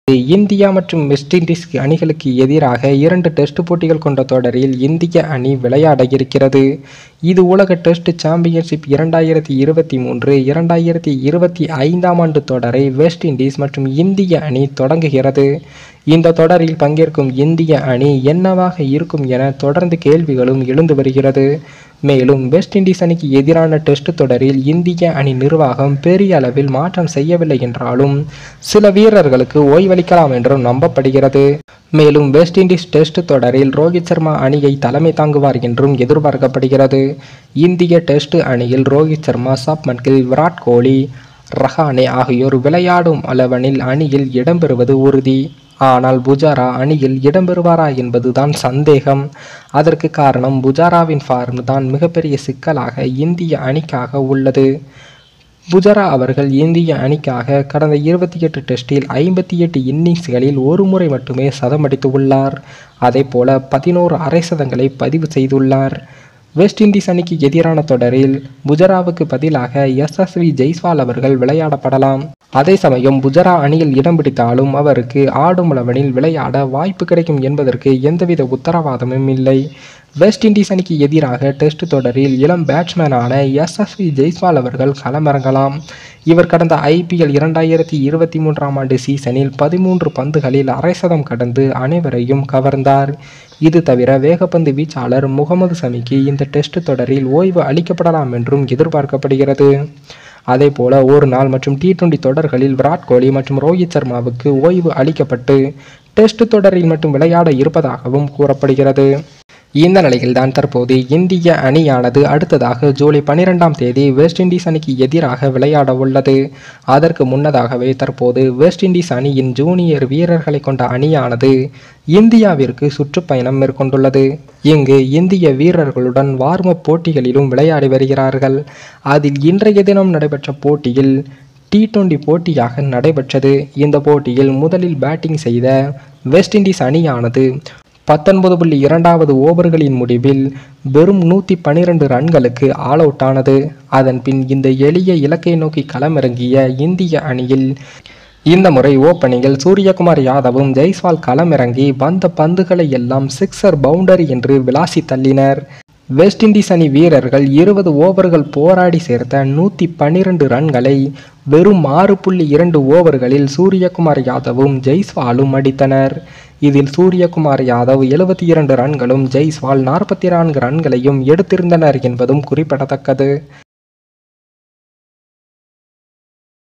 India மற்றும் west Indies அணிகளுக்கு எதிராக இரண்டு டெஸ்ட் போட்டிகள் கொண்ட தொடரில் இந்திய அணி விளையாட இருக்கிறது இது உலக டெஸ்ட் சாம்பியன்ஷிப் இரண்டாயிரத்தி இருபத்தி மூன்று இரண்டாயிரத்தி இருபத்தி ஐந்தாம் ஆண்டு தொடரை வெஸ்ட் இண்டீஸ் மற்றும் இந்திய அணி தொடங்குகிறது இந்த தொடரில் பங்கேற்கும் இந்திய அணி என்னவாக இருக்கும் என தொடர்ந்து கேள்விகளும் எழுந்து வருகிறது மேலும் வெஸ்ட் இண்டீஸ் அணிக்கு எதிரான டெஸ்ட் தொடரில் இந்திய அணி நிர்வாகம் பெரிய அளவில் மாற்றம் செய்யவில்லை என்றாலும் சில வீரர்களுக்கு ஓய்வளிக்கலாம் என்றும் நம்பப்படுகிறது மேலும் வெஸ்ட் இண்டீஸ் டெஸ்ட் தொடரில் ரோஹித் சர்மா அணியை தலைமை தாங்குவார் என்றும் எதிர்பார்க்கப்படுகிறது இந்திய டெஸ்ட் அணியில் ரோஹித் சர்மா சப்மன் கில் விராட் கோலி ரஹானே ஆகியோர் விளையாடும் அளவனில் அணியில் இடம்பெறுவது உறுதி ஆனால் புஜாரா அணியில் இடம்பெறுவாரா என்பதுதான் சந்தேகம் அதற்கு காரணம் புஜாராவின் ஃபார்ம் தான் மிகப்பெரிய சிக்கலாக இந்திய அணிக்காக உள்ளது புஜரா அவர்கள் இந்திய அணிக்காக கடந்த இருபத்தி எட்டு டெஸ்டில் ஐம்பத்தி எட்டு இன்னிங்ஸ்களில் ஒரு முறை மட்டுமே சதமடித்து உள்ளார் அதேபோல பதினோரு அரை சதங்களை பதிவு செய்துள்ளார் வெஸ்ட் இண்டீஸ் அணிக்கு எதிரான தொடரில் புஜராவுக்கு பதிலாக எஸ்எஸ்வி ஜெய்ஸ்வால் அவர்கள் விளையாடப்படலாம் அதே சமயம் புஜரா அணியில் இடம் பிடித்தாலும் அவருக்கு ஆடும் அளவனில் விளையாட வாய்ப்பு கிடைக்கும் என்பதற்கு எந்தவித உத்தரவாதமும் இல்லை வெஸ்ட் இண்டீஸ் அணிக்கு எதிராக டெஸ்ட் தொடரில் இளம் பேட்ஸ்மேனான எஸ்எஸ்வி ஜெய்ஸ்வால் அவர்கள் களமிறங்கலாம் இவர் கடந்த ஐபிஎல் இரண்டாயிரத்தி இருபத்தி மூன்றாம் ஆண்டு சீசனில் பதிமூன்று பந்துகளில் அரை சதம் கடந்து அனைவரையும் கவர்ந்தார் இது தவிர வேகப்பந்து வீச்சாளர் முகமது சமிக்கு இந்த டெஸ்ட் தொடரில் ஓய்வு அளிக்கப்படலாம் என்றும் எதிர்பார்க்கப்படுகிறது அதேபோல ஒரு நாள் மற்றும் டி டுவெண்டி தொடர்களில் விராட் கோலி மற்றும் ரோஹித் சர்மாவுக்கு ஓய்வு அளிக்கப்பட்டு டெஸ்ட் தொடரில் மட்டும் விளையாட இருப்பதாகவும் கூறப்படுகிறது இந்த நிலையில்தான் தற்போது இந்திய அணியானது அடுத்ததாக ஜூலை பன்னிரெண்டாம் தேதி வெஸ்ட் இண்டீஸ் அணிக்கு எதிராக விளையாட உள்ளது அதற்கு முன்னதாகவே தற்போது வெஸ்ட் இண்டீஸ் அணியின் ஜூனியர் வீரர்களை கொண்ட அணியானது இந்தியாவிற்கு சுற்றுப்பயணம் மேற்கொண்டுள்ளது இங்கு இந்திய வீரர்களுடன் வார்ம் போட்டிகளிலும் விளையாடி வருகிறார்கள் அதில் இன்றைய தினம் நடைபெற்ற போட்டியில் டி டுவெண்டி போட்டியாக நடைபெற்றது இந்த போட்டியில் முதலில் பேட்டிங் செய்த வெஸ்ட் இண்டீஸ் அணியானது பத்தொன்பது புள்ளி இரண்டாவது ஓவர்களின் முடிவில் வெறும் நூற்றி பன்னிரண்டு ரன்களுக்கு ஆல் அவுட் ஆனது அதன் பின் இந்த எளிய இலக்கை நோக்கி களமிறங்கிய இந்திய அணியில் இந்த முறை ஓப்பனிங்கில் சூரியகுமார் யாதவும் ஜெய்ஸ்வால் களமிறங்கி வந்த பந்துகளை எல்லாம் சிக்ஸர் பவுண்டரி என்று விளாசி தள்ளினர் வெஸ்ட் இண்டீஸ் அணி வீரர்கள் இருபது ஓவர்கள் போராடி சேர்த்த நூற்றி பன்னிரண்டு ரன்களை வெறும் ஆறு புள்ளி இரண்டு ஓவர்களில் சூரியகுமார் யாதவும் ஜெய்ஸ்வாலும் அடித்தனர் இதில் சூரியகுமார் யாதவ் எழுபத்தி இரண்டு ரன்களும் ஜெய்ஸ்வால் நாற்பத்தி நான்கு ரன்களையும் எடுத்திருந்தனர் என்பதும் குறிப்பிடத்தக்கது